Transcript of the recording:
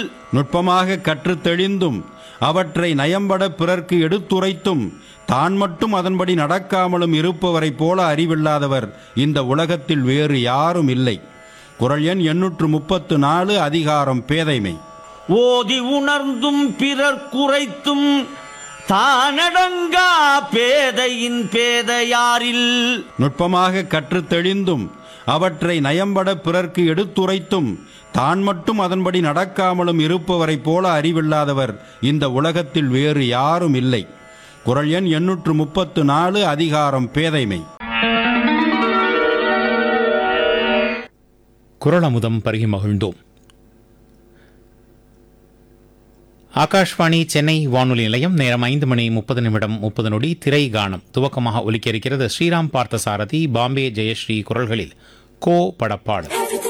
நுட்பமாக கற்றுத் தெளிந்தும் அவற்றை நயம்பட பிறர்க்கு எடுத்துரைத்தும் தான் மட்டும் அதன்படி நடக்காமலும் இருப்பவரைப் போல அறிவில்லாதவர் இந்த உலகத்தில் வேறு யாரும் இல்லை குரல் எண் எண்ணூற்று முப்பத்து நாலு அதிகாரம் பேதைமை ஓதி உணர்ந்தும் பிறர் குறைத்தும் தானடங்கா பேதையின் பேதையாரில் நுட்பமாக கற்றுத் தெளிந்தும் அவற்றை நயம்பட பிறர்க்கு எடுத்துரைத்தும் தான் மட்டும் அதன்படி நடக்காமலும் இருப்பவரைப் போல அறிவில்லாதவர் இந்த உலகத்தில் வேறு யாரும் இல்லை குரல் எண் எண்ணூற்று முப்பத்து நாலு அதிகாரம் பேதைமை குரலமுதம் பருகி மகிழ்ந்தோம் ஆகாஷ்வாணி சென்னை வானொலி நிலையம் நேரம் ஐந்து மணி முப்பது நிமிடம் முப்பது நொடி திரை கானம் துவக்கமாக ஒலிக்க இருக்கிறது ஸ்ரீராம் பார்த்தசாரதி பாம்பே ஜெயஸ்ரீ குரல்களில் கோ படப்பாடு Everything